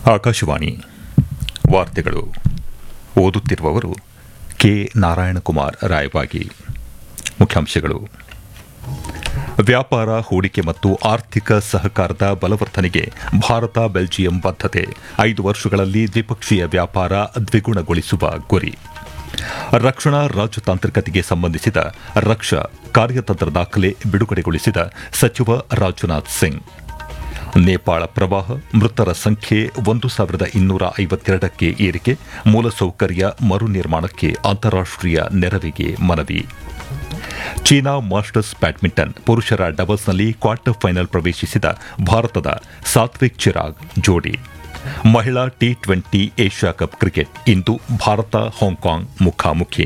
ಆಕಾಶವಾಣಿ ವಾರ್ತೆಗಳು ಓದುತ್ತಿರುವವರು ಕೆ ನಾರಾಯಣಕುಮಾರ್ ರಾಯವಾಗಿ ಮುಖ್ಯಾಂಶಗಳು ವ್ಯಾಪಾರ ಹೂಡಿಕೆ ಮತ್ತು ಆರ್ಥಿಕ ಸಹಕಾರದ ಬಲವರ್ಧನೆಗೆ ಭಾರತ ಬೆಲ್ಜಿಯಂ ಬದ್ಧತೆ ಐದು ವರ್ಷಗಳಲ್ಲಿ ದ್ವಿಪಕ್ಷೀಯ ವ್ಯಾಪಾರ ದ್ವಿಗುಣಗೊಳಿಸುವ ಗುರಿ ರಕ್ಷಣಾ ರಾಜತಾಂತ್ರಿಕತೆಗೆ ಸಂಬಂಧಿಸಿದ ರಕ್ಷಾ ಕಾರ್ಯತಂತ್ರ ದಾಖಲೆ ಬಿಡುಗಡೆಗೊಳಿಸಿದ ಸಚಿವ ರಾಜನಾಥ್ ಸಿಂಗ್ ನೇಪಾಳ ಪ್ರವಾಹ ಮೃತರ ಸಂಖ್ಯೆ ಒಂದು ಸಾವಿರದ ಇನ್ನೂರ ಐವತ್ತೆರಡಕ್ಕೆ ಏರಿಕೆ ಮೂಲಸೌಕರ್ಯ ಮರು ನಿರ್ಮಾಣಕ್ಕೆ ಅಂತಾರಾಷ್ಟೀಯ ನೆರವಿಗೆ ಮನವಿ ಚೀನಾ ಮಾಸ್ಟರ್ಸ್ ಬ್ಯಾಡ್ಮಿಂಟನ್ ಪುರುಷರ ಡಬಲ್ಸ್ನಲ್ಲಿ ಕ್ವಾರ್ಟರ್ ಫೈನಲ್ ಪ್ರವೇಶಿಸಿದ ಭಾರತದ ಸಾತ್ವಿಕ್ ಚಿರಾಗ್ ಜೋಡಿ ಮಹಿಳಾ T twenty Asia cup cricket ಇಂದು ಭಾರತ ಹಾಂಕಾಂಗ್ ಮುಖಾಮುಖಿ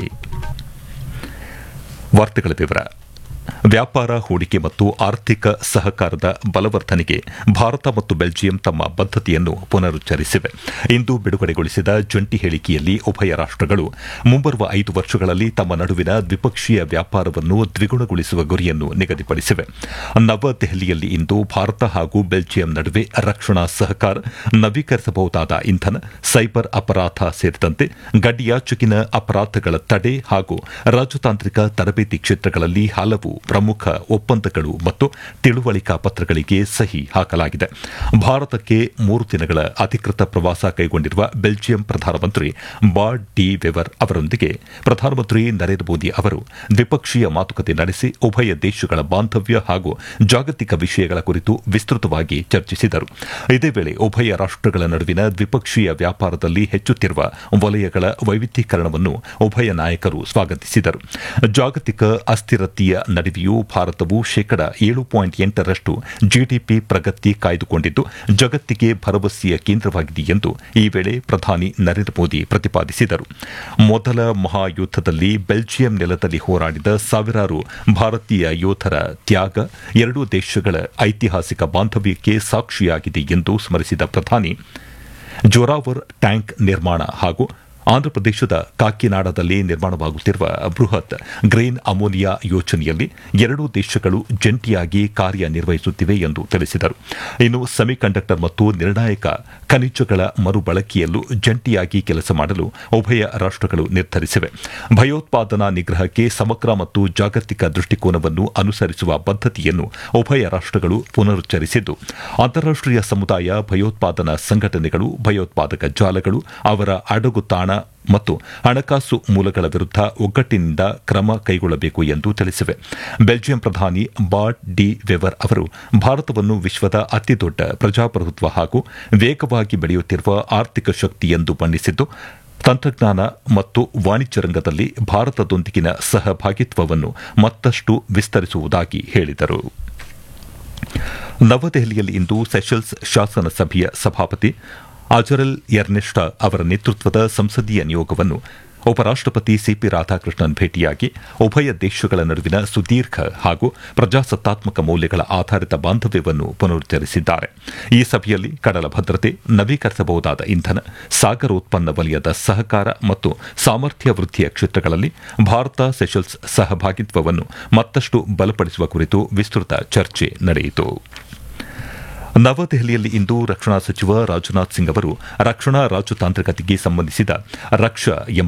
ವಾರ್ತೆಗಳ ವಿವರ ವ್ಯಾಪಾರ ಹೂಡಿಕೆ ಮತ್ತು ಆರ್ಥಿಕ ಸಹಕಾರದ ಬಲವರ್ಧನೆಗೆ ಭಾರತ ಮತ್ತು ಬೆಲ್ಜಿಯಂ ತಮ್ಮ ಬದ್ಧತೆಯನ್ನು ಪುನರುಚ್ಚರಿಸಿವೆ ಇಂದು ಬಿಡುಗಡೆಗೊಳಿಸಿದ ಜಂಟಿ ಹೇಳಿಕೆಯಲ್ಲಿ ಉಭಯ ರಾಷ್ಟಗಳು ಮುಂಬರುವ ಐದು ವರ್ಷಗಳಲ್ಲಿ ತಮ್ಮ ನಡುವಿನ ದ್ವಿಪಕ್ಷೀಯ ವ್ಯಾಪಾರವನ್ನು ದ್ವಿಗುಣಗೊಳಿಸುವ ಗುರಿಯನ್ನು ನಿಗದಿಪಡಿಸಿವೆ ನವದೆಹಲಿಯಲ್ಲಿ ಇಂದು ಭಾರತ ಹಾಗೂ ಬೆಲ್ಜಿಯಂ ನಡುವೆ ರಕ್ಷಣಾ ಸಹಕಾರ ನವೀಕರಿಸಬಹುದಾದ ಇಂಧನ ಸೈಬರ್ ಅಪರಾಧ ಸೇರಿದಂತೆ ಗಡಿಯಾಚೆಗಿನ ಅಪರಾಧಗಳ ತಡೆ ಹಾಗೂ ರಾಜತಾಂತ್ರಿಕ ತರಬೇತಿ ಕ್ಷೇತ್ರಗಳಲ್ಲಿ ಹಲವು ಪ್ರಮುಖ ಒಪ್ಪಂದಗಳು ಮತ್ತು ತಿಳುವಳಿಕಾ ಪತ್ರಗಳಿಗೆ ಸಹಿ ಹಾಕಲಾಗಿದೆ ಭಾರತಕ್ಕೆ ಮೂರು ದಿನಗಳ ಅಧಿಕೃತ ಪ್ರವಾಸ ಕೈಗೊಂಡಿರುವ ಬೆಲ್ಜಿಯಂ ಪ್ರಧಾನಮಂತ್ರಿ ಬಾರ್ಡ್ ಡಿ ವೆವರ್ ಅವರೊಂದಿಗೆ ಪ್ರಧಾನಮಂತ್ರಿ ನರೇಂದ್ರ ಮೋದಿ ಅವರು ದ್ವಿಪಕ್ಷೀಯ ಮಾತುಕತೆ ನಡೆಸಿ ಉಭಯ ದೇಶಗಳ ಬಾಂಧವ್ಯ ಹಾಗೂ ಜಾಗತಿಕ ವಿಷಯಗಳ ಕುರಿತು ವಿಸ್ತೃತವಾಗಿ ಚರ್ಚಿಸಿದರು ಇದೇ ವೇಳೆ ಉಭಯ ರಾಷ್ಟಗಳ ನಡುವಿನ ದ್ವಿಪಕ್ಷೀಯ ವ್ಯಾಪಾರದಲ್ಲಿ ಹೆಚ್ಚುತ್ತಿರುವ ವಲಯಗಳ ವೈವಿಧ್ಯೀಕರಣವನ್ನು ಉಭಯ ನಾಯಕರು ಸ್ವಾಗತಿಸಿದರು ಜಾಗತಿಕ ಅಸ್ಥಿರತೆಯ ನಡುವೆಯೂ ಭಾರತವು ಶೇಕಡ ಏಳು ಪಾಯಿಂಟ್ ಎಂಟರಷ್ಟು ಜಿಡಿಪಿ ಪ್ರಗತಿ ಕಾಯ್ದುಕೊಂಡಿದ್ದು ಜಗತ್ತಿಗೆ ಭರವಸೆಯ ಕೇಂದ್ರವಾಗಿದೆ ಎಂದು ಈ ವೇಳೆ ಪ್ರಧಾನಿ ನರೇಂದ್ರ ಮೋದಿ ಪ್ರತಿಪಾದಿಸಿದರು ಮೊದಲ ಮಹಾಯುದ್ದದಲ್ಲಿ ಬೆಲ್ಜಿಯಂ ನೆಲದಲ್ಲಿ ಹೋರಾಡಿದ ಸಾವಿರಾರು ಭಾರತೀಯ ಯೋಧರ ತ್ಯಾಗ ಎರಡೂ ದೇಶಗಳ ಐತಿಹಾಸಿಕ ಬಾಂಧವ್ಯಕ್ಕೆ ಸಾಕ್ಷಿಯಾಗಿದೆ ಎಂದು ಸ್ಮರಿಸಿದ ಪ್ರಧಾನಿ ಜೋರಾವರ್ ಟ್ಯಾಂಕ್ ನಿರ್ಮಾಣ ಹಾಗೂ ಆಂಧ್ರಪ್ರದೇಶದ ಕಾಕಿನಾಡದಲ್ಲಿ ನಿರ್ಮಾಣವಾಗುತ್ತಿರುವ ಬೃಹತ್ ಗ್ರೇನ್ ಅಮೋನಿಯಾ ಯೋಜನೆಯಲ್ಲಿ ಎರಡೂ ದೇಶಗಳು ಜಂಟಿಯಾಗಿ ಕಾರ್ಯನಿರ್ವಹಿಸುತ್ತಿವೆ ಎಂದು ತಿಳಿಸಿದರು ಇನ್ನು ಸೆಮಿಕಂಡಕ್ಟರ್ ಮತ್ತು ನಿರ್ಣಾಯಕ ಖನಿಜಗಳ ಮರುಬಳಕೆಯಲ್ಲೂ ಜಂಟಿಯಾಗಿ ಕೆಲಸ ಮಾಡಲು ಉಭಯ ರಾಷ್ಟಗಳು ನಿರ್ಧರಿಸಿವೆ ಭಯೋತ್ಪಾದನಾ ನಿಗ್ರಹಕ್ಕೆ ಸಮಗ್ರ ಮತ್ತು ಜಾಗತಿಕ ದೃಷ್ಟಿಕೋನವನ್ನು ಅನುಸರಿಸುವ ಬದ್ಧತೆಯನ್ನು ಉಭಯ ರಾಷ್ಟಗಳು ಪುನರುಚ್ಚರಿಸಿದ್ದು ಅಂತಾರಾಷ್ಟೀಯ ಸಮುದಾಯ ಭಯೋತ್ಪಾದನಾ ಸಂಘಟನೆಗಳು ಭಯೋತ್ಪಾದಕ ಜಾಲಗಳು ಅವರ ಅಡಗುತಾಣ ಮತ್ತು ಹಣಕಾಸು ಮೂಲಗಳ ವಿರುದ್ಧ ಒಗ್ಗಟ್ಟಿನಿಂದ ಕ್ರಮ ಕೈಗೊಳ್ಳಬೇಕು ಎಂದು ತಿಳಿಸಿವೆ ಬೆಲ್ಜಿಯಂ ಪ್ರಧಾನಿ ಬಾರ್ಡ್ ಡಿ ವೆವರ್ ಅವರು ಭಾರತವನ್ನು ವಿಶ್ವದ ಅತಿದೊಡ್ಡ ಪ್ರಜಾಪ್ರಭುತ್ವ ಹಾಗೂ ವೇಗವಾಗಿ ಬೆಳೆಯುತ್ತಿರುವ ಆರ್ಥಿಕ ಶಕ್ತಿ ಎಂದು ಬಣ್ಣಿಸಿದ್ದು ತಂತ್ರಜ್ಞಾನ ಮತ್ತು ವಾಣಿಜ್ಯ ರಂಗದಲ್ಲಿ ಭಾರತದೊಂದಿಗಿನ ಸಹಭಾಗಿತ್ವವನ್ನು ಮತ್ತಷ್ಟು ವಿಸ್ತರಿಸುವುದಾಗಿ ಹೇಳಿದರು ನವದೆಹಲಿಯಲ್ಲಿ ಇಂದು ಸೆಷಲ್ಸ್ ಶಾಸನ ಸಭೆಯ ಸಭಾಪತಿ ಅಜರಲ್ ಎರ್ನೆಸ್ಟಾ ಅವರ ನೇತೃತ್ವದ ಸಂಸದೀಯ ನಿಯೋಗವನ್ನು ಉಪರಾಷ್ಟಪತಿ ಸಿಪಿ ರಾಧಾಕೃಷ್ಣನ್ ಭೇಟಿಯಾಗಿ ಉಭಯ ದೇಶಗಳ ನಡುವಿನ ಸುದೀರ್ಘ ಹಾಗೂ ಪ್ರಜಾಸತ್ತಾತ್ಮಕ ಮೌಲ್ಯಗಳ ಆಧಾರಿತ ಬಾಂಧವ್ಯವನ್ನು ಪುನರುಚ್ಚರಿಸಿದ್ದಾರೆ ಈ ಸಭೆಯಲ್ಲಿ ಕಡಲ ಭದ್ರತೆ ನವೀಕರಿಸಬಹುದಾದ ಇಂಧನ ಸಾಗರೋತ್ಪನ್ನ ವಲಯದ ಸಹಕಾರ ಮತ್ತು ಸಾಮರ್ಥ್ಯ ವೃದ್ಧಿಯ ಕ್ಷೇತ್ರಗಳಲ್ಲಿ ಭಾರತ ಸೆಷಲ್ಸ್ ಸಹಭಾಗಿತ್ವವನ್ನು ಮತ್ತಷ್ಟು ಬಲಪಡಿಸುವ ಕುರಿತು ವಿಸ್ತೃತ ಚರ್ಚೆ ನಡೆಯಿತು ನವದೆಹಲಿಯಲ್ಲಿ ಇಂದು ರಕ್ಷಣಾ ಸಚಿವ ರಾಜನಾಥ್ ಸಿಂಗ್ ಅವರು ರಕ್ಷಣಾ ರಾಜತಾಂತ್ರಿಕತೆಗೆ ಸಂಬಂಧಿಸಿದ ರಕ್ಷಾ